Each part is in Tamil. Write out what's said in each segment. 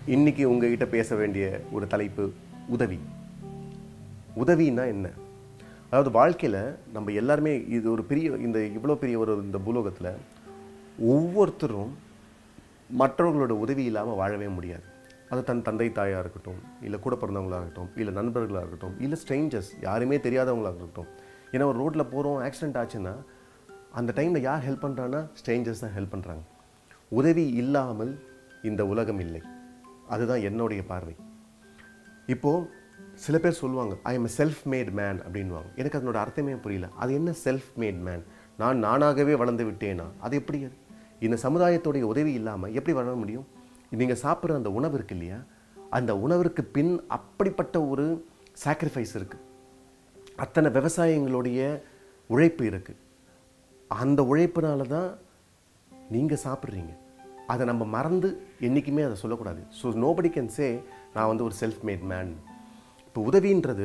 இன்னைக்கு உங்ககிட்ட பேச வேண்டிய ஒரு தலைப்பு உதவி உதவின்னா என்ன அதாவது வாழ்க்கையில் நம்ம எல்லாருமே இது ஒரு பெரிய இந்த இவ்வளோ பெரிய ஒரு இந்த பூலோகத்தில் ஒவ்வொருத்தரும் மற்றவர்களோட உதவி இல்லாமல் வாழவே முடியாது அது தன் தந்தை தாயாக இருக்கட்டும் இல்லை கூட பிறந்தவங்களாக இருக்கட்டும் இல்லை நண்பர்களாக இருக்கட்டும் இல்லை ஸ்ட்ரேஞ்சர்ஸ் யாருமே தெரியாதவங்களாக இருக்கட்டும் ஏன்னா ஒரு ரோட்டில் போகிறோம் ஆக்சிடென்ட் ஆச்சுன்னா அந்த டைமில் யார் ஹெல்ப் பண்ணுறாங்கன்னா ஸ்ட்ரேஞ்சர்ஸ் தான் ஹெல்ப் பண்ணுறாங்க உதவி இல்லாமல் இந்த உலகம் இல்லை அதுதான் என்னுடைய பார்வை இப்போது சில பேர் சொல்லுவாங்க I am self made man அப்படின்வாங்க எனக்கு அதனோட அர்த்தமே புரியல அது என்ன செல்ஃப் மேட் மேன் நான் நானாகவே வளர்ந்து விட்டேனா அது எப்படி அது? இந்த சமுதாயத்துடைய உதவி இல்லாமல் எப்படி வளர முடியும் நீங்கள் சாப்பிட்ற அந்த உணவு இருக்கு இல்லையா அந்த உணவிற்கு பின் அப்படிப்பட்ட ஒரு சாக்ரிஃபைஸ் இருக்குது அத்தனை விவசாயிகளுடைய உழைப்பு இருக்குது அந்த உழைப்பினால தான் நீங்கள் சாப்பிட்றீங்க அதை நம்ம மறந்து என்றைக்குமே அதை சொல்லக்கூடாது ஸோ நோபடி கேன் சே நான் வந்து ஒரு செல்ஃப் மேட் மேன் இப்போ உதவின்றது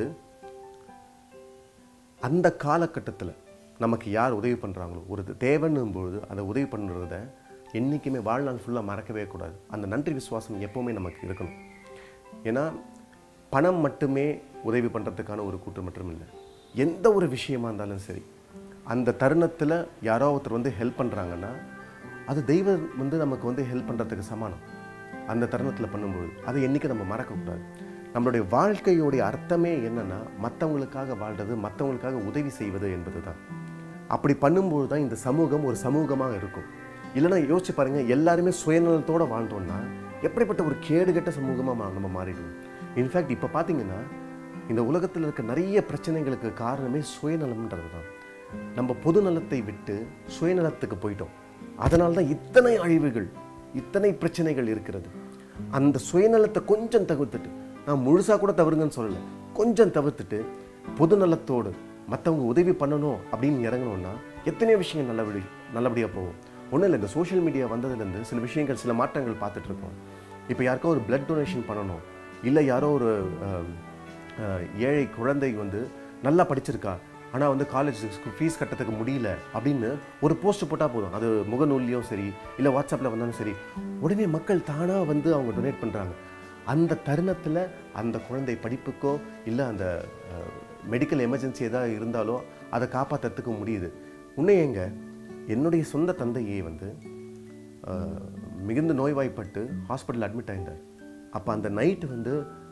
அந்த காலகட்டத்தில் நமக்கு யார் உதவி பண்ணுறாங்களோ ஒரு தேவைன்னும் பொழுது அந்த உதவி பண்ணுறத என்றைக்குமே வாழ்நாள் ஃபுல்லாக மறக்கவே கூடாது அந்த நன்றி விசுவாசம் எப்போவுமே நமக்கு இருக்கணும் ஏன்னா பணம் மட்டுமே உதவி பண்ணுறதுக்கான ஒரு கூற்று மட்டும் இல்லை எந்த ஒரு விஷயமா இருந்தாலும் சரி அந்த தருணத்தில் யாரோ ஒருத்தர் வந்து ஹெல்ப் பண்ணுறாங்கன்னா அது தெய்வம் வந்து நமக்கு வந்து ஹெல்ப் பண்ணுறதுக்கு சமானம் அந்த தருணத்தில் பண்ணும்போது அதை என்றைக்கு நம்ம மறக்கக்கூடாது நம்மளுடைய வாழ்க்கையோடைய அர்த்தமே என்னன்னா மற்றவங்களுக்காக வாழ்றது மற்றவங்களுக்காக உதவி செய்வது என்பது தான் அப்படி பண்ணும்போது தான் இந்த சமூகம் ஒரு சமூகமாக இருக்கும் இல்லைன்னா யோசிச்சு பாருங்க எல்லாருமே சுயநலத்தோடு வாழ்ந்தோம்னா எப்படிப்பட்ட ஒரு கேடுகெட்ட சமூகமாக நம்ம மாறிடுவோம் இன்ஃபேக்ட் இப்போ பார்த்தீங்கன்னா இந்த உலகத்தில் இருக்க நிறைய பிரச்சனைகளுக்கு காரணமே சுயநலம்ன்றது தான் நம்ம பொது நலத்தை விட்டு சுயநலத்துக்கு போயிட்டோம் அதனால தான் இத்தனை அழிவுகள் இத்தனை பிரச்சனைகள் இருக்கிறது அந்த சுயநலத்தை கொஞ்சம் தவிர்த்துட்டு நான் முழுசாக கூட தவறுங்கன்னு சொல்லலை கொஞ்சம் தவிர்த்துட்டு பொது நலத்தோடு மற்றவங்க உதவி பண்ணணும் அப்படின்னு இறங்கணும்னா எத்தனையோ விஷயங்கள் நல்லபடி நல்லபடியாக போகும் ஒன்றும் இல்லை இந்த சோஷியல் மீடியா வந்ததுலேருந்து சில விஷயங்கள் சில மாற்றங்கள் பார்த்துட்டு இருக்கோம் இப்போ யாருக்கோ ஒரு பிளட் டொனேஷன் பண்ணணும் இல்லை யாரோ ஒரு அஹ், அஹ், ஏழை குழந்தை வந்து நல்லா படிச்சிருக்கா ஆனால் வந்து காலேஜ் ஃபீஸ் கட்டத்துக்கு முடியல அப்படின்னு ஒரு போஸ்ட் போட்டால் போதும் அது முகநூல்லையும் சரி இல்லை வாட்ஸ்அப்பில் வந்தாலும் சரி உடனே மக்கள் தானாக வந்து அவங்க டொனேட் பண்ணுறாங்க அந்த தருணத்தில் அந்த குழந்தை படிப்புக்கோ இல்லை அந்த மெடிக்கல் எமர்ஜென்சி ஏதாவது இருந்தாலோ அதை காப்பாற்றுறதுக்கு முடியுது உன்னை எங்க என்னுடைய சொந்த தந்தையே வந்து அஹ், மிகுந்த நோய்வாய்ப்பட்டு ஹாஸ்பிட்டல் அட்மிட் ஆயிருந்தார் அப்போ அந்த நைட்டு வந்து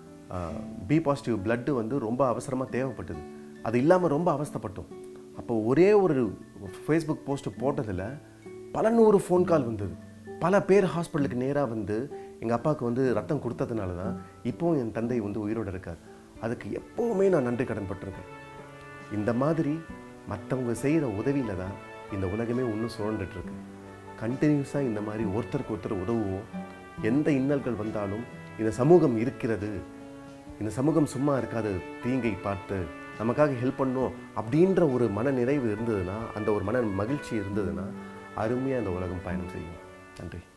பி பாசிட்டிவ் blood வந்து ரொம்ப அவசரமாக தேவைப்பட்டது அது இல்லாமல் ரொம்ப அவஸ்தைப்பட்டோம் அப்போ ஒரே ஒரு ஃபேஸ்புக் போஸ்ட் போட்டதில் பல நூறு ஃபோன் கால் வந்தது பல பேர் ஹாஸ்பிட்டலுக்கு நேராக வந்து எங்கள் அப்பாவுக்கு வந்து ரத்தம் கொடுத்ததுனால தான் இப்போவும் என் தந்தை வந்து உயிரோடு இருக்கார் அதுக்கு எப்போவுமே நான் நன்றி கடன் பட்டிருக்கேன் இந்த மாதிரி மற்றவங்க செய்கிற உதவியில் தான் இந்த உலகமே இன்னும் சுழண்டுட்டு இருக்கு கண்டினியூஸாக இந்த மாதிரி ஒருத்தருக்கு ஒருத்தர் உதவுவோம் எந்த இன்னல்கள் வந்தாலும் இந்த சமூகம் இருக்கிறது இந்த சமூகம் சும்மா இருக்காது தீங்கை பார்த்து நமக்காக ஹெல்ப் பண்ணணும் அப்படின்ற ஒரு மன நிறைவு இருந்ததுன்னா அந்த ஒரு மன மகிழ்ச்சி இருந்ததுன்னா அருமையாக இந்த உலகம் பயணம் செய்யும் நன்றி